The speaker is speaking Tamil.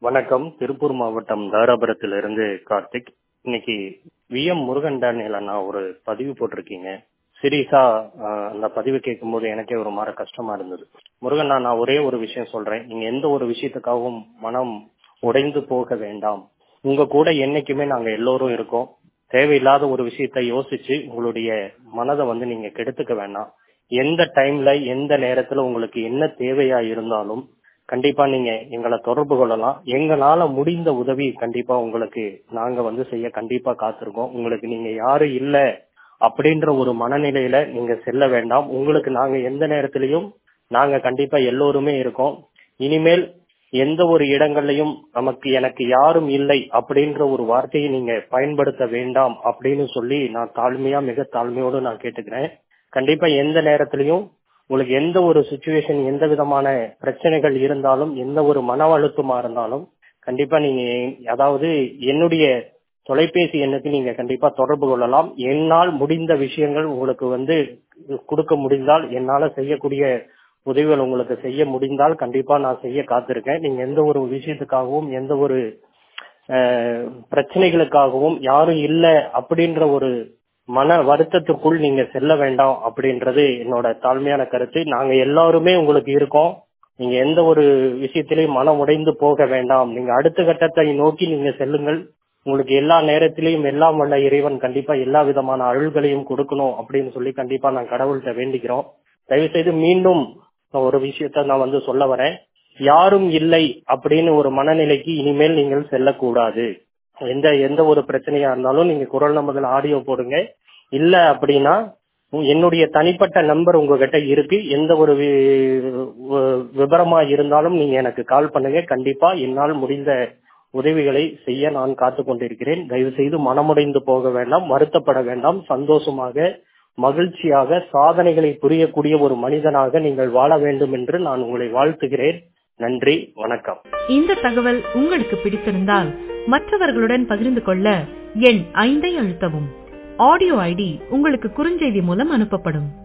வணக்கம் திருப்பூர் மாவட்டம் தாராபுரத்திலிருந்து கார்த்திக் இன்னைக்கு வி எம் முருகன் டேனியல நான் ஒரு பதிவு போட்டிருக்கீங்க சீரியஸா ஆஹ், அந்த பதிவு கேட்கும்போது எனக்கே ஒரு மாதிரி கஷ்டமா இருந்தது முருகன் நான் நான் ஒரே ஒரு விஷயம் சொல்றேன் நீங்க எந்த ஒரு விஷயத்துக்காகவும் மனம் உடைந்து போக வேண்டாம் உங்க கூட என்னைக்குமே நாங்க எல்லோரும் இருக்கோம் தேவையில்லாத ஒரு விஷயத்தை யோசிச்சு உங்களுடைய மனதை வந்து நீங்க கெடுத்துக்க வேண்டாம் எந்த டைம்ல எந்த நேரத்துல உங்களுக்கு என்ன தேவையா இருந்தாலும் கண்டிப்பா நீங்க எங்களை தொடர்பு கொள்ளலாம் எங்களால முடிந்த உதவி கண்டிப்பா உங்களுக்கு நாங்க வந்து செய்ய கண்டிப்பா காத்திருக்கோம் உங்களுக்கு நீங்க யாரு இல்ல அப்படின்ற ஒரு மனநிலையில நீங்க செல்ல வேண்டாம் உங்களுக்கு நாங்க எந்த நேரத்திலையும் நாங்க கண்டிப்பா எல்லோருமே இருக்கோம் இனிமேல் எந்த ஒரு இடங்கள்லயும் நமக்கு எனக்கு யாரும் இல்லை அப்படின்ற ஒரு வார்த்தையை நீங்க பயன்படுத்த வேண்டாம் அப்படின்னு சொல்லி நான் தாழ்மையா மிக தாழ்மையோடு நான் கேட்டுக்கிறேன் கண்டிப்பா எந்த நேரத்திலையும் உங்களுக்கு எந்த ஒரு சுச்சுவேஷன் எந்த விதமான பிரச்சனைகள் இருந்தாலும் எந்த ஒரு மன அழுத்தமா இருந்தாலும் கண்டிப்பா நீங்க அதாவது என்னுடைய தொலைபேசி எண்ணுக்கு நீங்க கண்டிப்பா தொடர்பு கொள்ளலாம் என்னால் முடிந்த விஷயங்கள் உங்களுக்கு வந்து கொடுக்க முடிந்தால் என்னால செய்யக்கூடிய உதவிகள் உங்களுக்கு செய்ய முடிந்தால் கண்டிப்பா நான் செய்ய காத்திருக்கேன் நீங்க எந்த ஒரு விஷயத்துக்காகவும் எந்த ஒரு அஹ், பிரச்சனைகளுக்காகவும் யாரும் இல்ல அப்படின்ற ஒரு மன வருத்தத்துக்குள் நீங்க செல்ல வேண்டாம் அப்படின்றது என்னோட தாழ்மையான கருத்து நாங்க எல்லாருமே உங்களுக்கு இருக்கோம் நீங்க எந்த ஒரு விஷயத்திலையும் மனம் உடைந்து போக வேண்டாம் நீங்க அடுத்த கட்டத்தை நோக்கி நீங்க செல்லுங்கள் உங்களுக்கு எல்லா நேரத்திலையும் எல்லாம் வல்ல இறைவன் கண்டிப்பா எல்லா விதமான அருள்களையும் கொடுக்கணும் அப்படின்னு சொல்லி கண்டிப்பா நான் கடவுள்கிட்ட வேண்டிக்கிறோம் தயவு செய்து மீண்டும் நான் ஒரு விஷயத்த நான் வந்து சொல்ல வரேன் யாரும் இல்லை அப்படின்னு ஒரு மனநிலைக்கு இனிமேல் நீங்கள் செல்லக்கூடாது எந்த எந்த ஒரு பிரச்சனையா இருந்தாலும் நீங்க குரல் நம்பர்கள் ஆடியோ போடுங்க இல்ல அப்படின்னா உ- என்னுடைய தனிப்பட்ட நம்பர் உங்ககிட்ட இருக்கு எந்த ஒரு வி- வி- விபரமா இருந்தாலும் நீங்க எனக்கு கால் பண்ணுங்க கண்டிப்பா என்னால் முடிந்த உதவிகளை செய்ய நான் காத்து கொண்டிருக்கிறேன் தயவு செய்து மனமுடைந்து போக வேண்டாம் வருத்தப்பட வேண்டாம் சந்தோஷமாக மகிழ்ச்சியாக சாதனைகளை புரியக்கூடிய ஒரு மனிதனாக நீங்கள் வாழ வேண்டும் என்று நான் உங்களை வாழ்த்துகிறேன் நன்றி வணக்கம் இந்த தகவல் உங்களுக்கு பிடித்திருந்தால் மற்றவர்களுடன் பகிர்ந்து கொள்ள எண் ஐந்தை அழுத்தவும் ஆடியோ ஐடி உங்களுக்கு குறுஞ்செய்தி மூலம் அனுப்பப்படும்